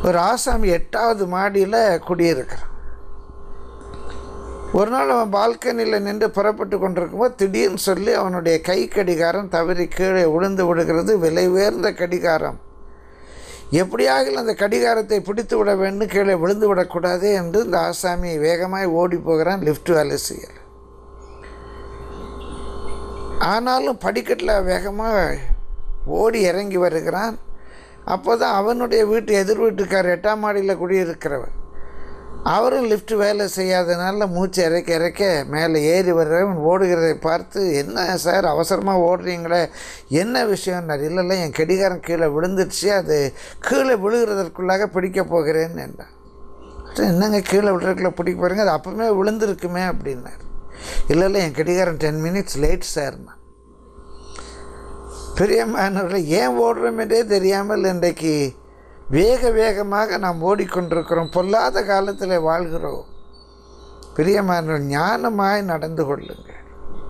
ஒரு ஆசாமி எட்டாவது மாடியில் குடியிருக்கிறான் ஒரு நாள் அவன் பால்கனியில் நின்று புறப்பட்டு கொண்டிருக்கும்போது திடீர்னு சொல்லி அவனுடைய கை கடிகாரம் தவறி கீழே விழுந்து விடுகிறது விலை உயர்ந்த கடிகாரம் எப்படியாக அந்த கடிகாரத்தை பிடித்து விட வேண்டும் கீழே விழுந்து விடக்கூடாது என்று இந்த ஆசாமி வேகமாய் ஓடி போகிறான் லிஃப்ட் வேலை செய்யல ஆனாலும் படிக்கட்டில் வேகமாக ஓடி இறங்கி வருகிறான் அப்போ தான் அவனுடைய வீட்டு எதிர் வீட்டுக்கார் எட்டாம் மாடியில் குடியிருக்கிறவர் அவரும் லிஃப்ட் வேலை செய்யாதனால மூச்சு இறக்க இறக்க மேலே ஏறி வர்றவன் ஓடுகிறதை பார்த்து என்ன சார் அவசரமாக ஓடுறீங்களே என்ன விஷயம்னார் இல்லை இல்லை என் கடிகாரம் கீழே விழுந்துடுச்சு அது கீழே விழுகிறதற்குள்ளாக பிடிக்க போகிறேன்னு என்றான் சரி, என்னங்க கீழே விழுறதுக்குள்ள பிடிக்க போகிறீங்க அது அப்பவுமே விழுந்திருக்குமே அப்படின்னார் இல்லை இல்லை என் கடிகாரம் டென் மினிட்ஸ் லேட் சார்னா பெரியம்மானவர்களை ஏன் ஓடுறோமென்றே தெரியாமல் இன்றைக்கு வேக வேகமாக நாம் ஓடிக்கொண்டிருக்கிறோம் பொல்லாத காலத்தில் வாழ்கிறோம் பிரியமானவர் ஞானமாய் நடந்து கொள்ளுங்கள்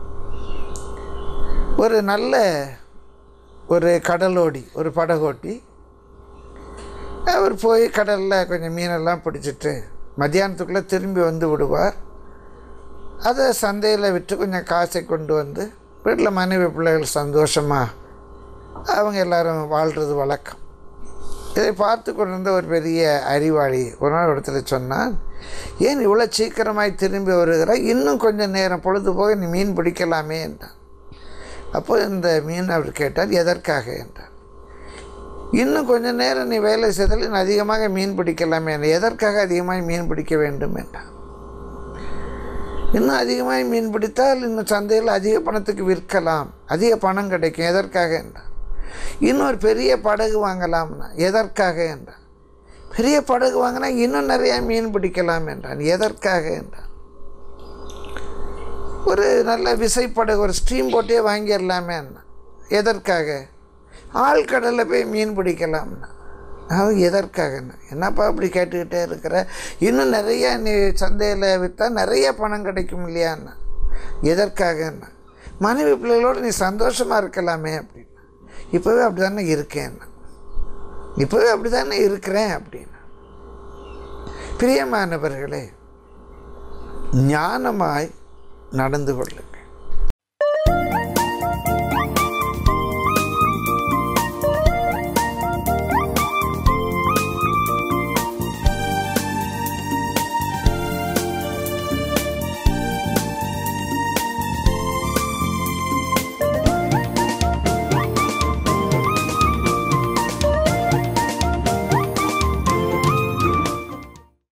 ஒரு நல்ல ஒரு கடலோடி ஒரு படகோட்டி அவர் போய் கடலில் கொஞ்சம் மீனெல்லாம் பிடிச்சிட்டு மத்தியானத்துக்குள்ளே திரும்பி வந்து விடுவார் அதை சந்தையில் விற்று கொஞ்சம் காசை கொண்டு வந்து வீட்டில் மனைவி பிள்ளைகள் சந்தோஷமாக அவங்க எல்லாரும் வாழ்கிறது வழக்கம் இதை பார்த்து கொண்டிருந்த ஒரு பெரிய அறிவாளி ஒரு நாள் இடத்துல சொன்னான் ஏன் இவ்வளோ சீக்கிரமாய் திரும்பி வருகிறாய் இன்னும் கொஞ்சம் நேரம் பொழுது போக நீ மீன் பிடிக்கலாமே என்றான் அப்போ இந்த மீன் அவர் கேட்டார் எதற்காக என்றார் இன்னும் கொஞ்சம் நேரம் நீ வேலை செய்தால் இன்னும் அதிகமாக மீன் பிடிக்கலாமே என்றார். எதற்காக அதிகமாக மீன் பிடிக்க வேண்டும் என்றான் இன்னும் அதிகமாக மீன் பிடித்தால் இன்னும் சந்தையில் அதிக பணத்துக்கு விற்கலாம் அதிக பணம் கிடைக்கும் எதற்காக என்றான் இன்னொரு பெரிய படகு வாங்கலாம்னா எதற்காக என்றான் பெரிய படகு வாங்கினா இன்னும் நிறைய மீன் பிடிக்கலாம் என்றான் எதற்காக என்றான் ஒரு நல்ல விசைப்படகு ஒரு ஸ்ட்ரீம் போட்டே வாங்கிடலாமே எதற்காக ஆழ்கடலில் போய் மீன் பிடிக்கலாம்னா அது எதற்காகண்ணா என்னப்பா அப்படி கேட்டுக்கிட்டே இருக்கிற இன்னும் நிறைய நீ சந்தையில் விற்றா நிறைய பணம் கிடைக்கும் இல்லையாண்ணா எதற்காகண்ணா மனைவி பிள்ளைகளோடு நீ சந்தோஷமாக இருக்கலாமே அப்படின்னா இப்போவே அப்படி தானே இருக்கேன் இப்போவே அப்படி தானே இருக்கிறேன் அப்படின்னா பிரியமானவர்களே ஞானமாய் நடந்து கொள்ளுங்கள்